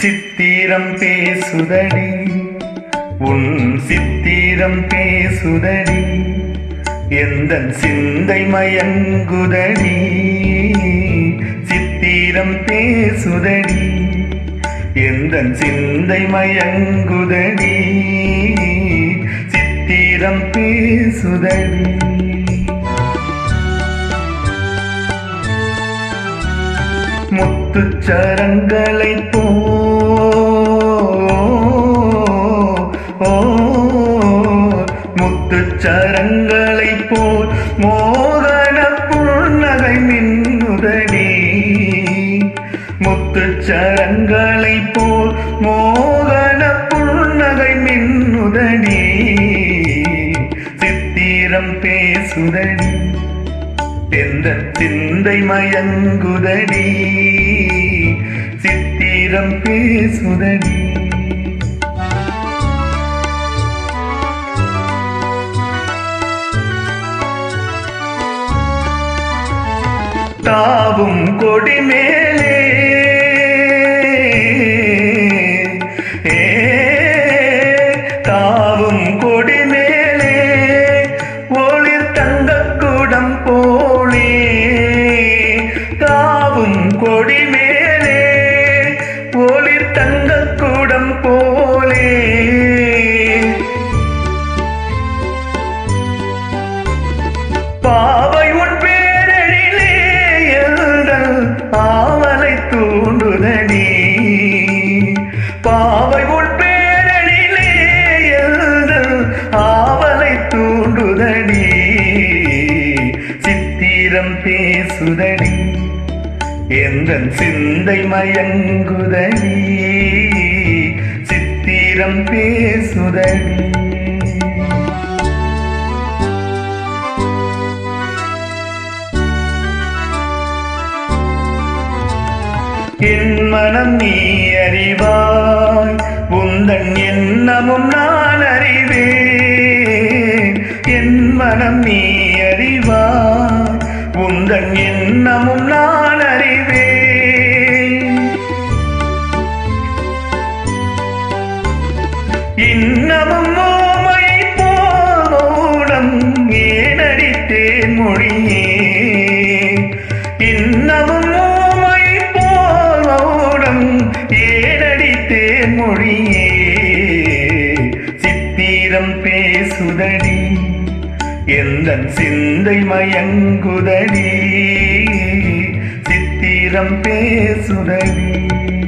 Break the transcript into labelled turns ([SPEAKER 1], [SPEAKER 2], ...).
[SPEAKER 1] சித்திரம் பேசுதடி உன் சித்திரம் பேசுதடி எந்த சிந்தை மயங்குதடி சித்திரம் பேசுதடி எந்த சிந்தை மயங்குதடி சித்திரம் பேசுதடி முத்துச்சரங்களை போ ஓ, முத்துச்சரங்களை போல் மோகன புன்னகை மின்னுதடி முத்துச்சரங்களை போல் மோகன புன்னகை மின்னுதடி சித்திரம் பேசுதடி எந்த சிந்தை மயங்குதடி சித்திரம் பேசுதடி தாவும் கொடி மேலே ஏ, தாவும் கொடி மேலே ஒளிர் தங்கக் குடம் போலே தாவும் கொடி மேலே ஒளிர் தங்கக் குடம் போலே பாவை உன் பேரழிலே எழுதல் ஆவலை தூண்டுதடி பாவை உன் பேரழிலே எழுதல் ஆவலை தூண்டுதடி சித்திரம் பேசுதடி எந்த சிந்தை மயங்குதடி சித்திரம் பேசுதடி என் மனம் நீ அறிவாய் உந்தன் எண்ணமும் நான் அறிவேன் என் மனம் நீ அறிவாய் உந்தன் எண்ணமும் நான் அறிவேன் இன்னமும் ஓமை போடம் ஏனடித்தேன் மொழியே இன்னமும் ஓமை போடம் ஏனடித்தேன் மொழியே சித்திரம் பேசுதடி எந்த சிந்தை மயங்குதடி சித்திரம் பேசுதடி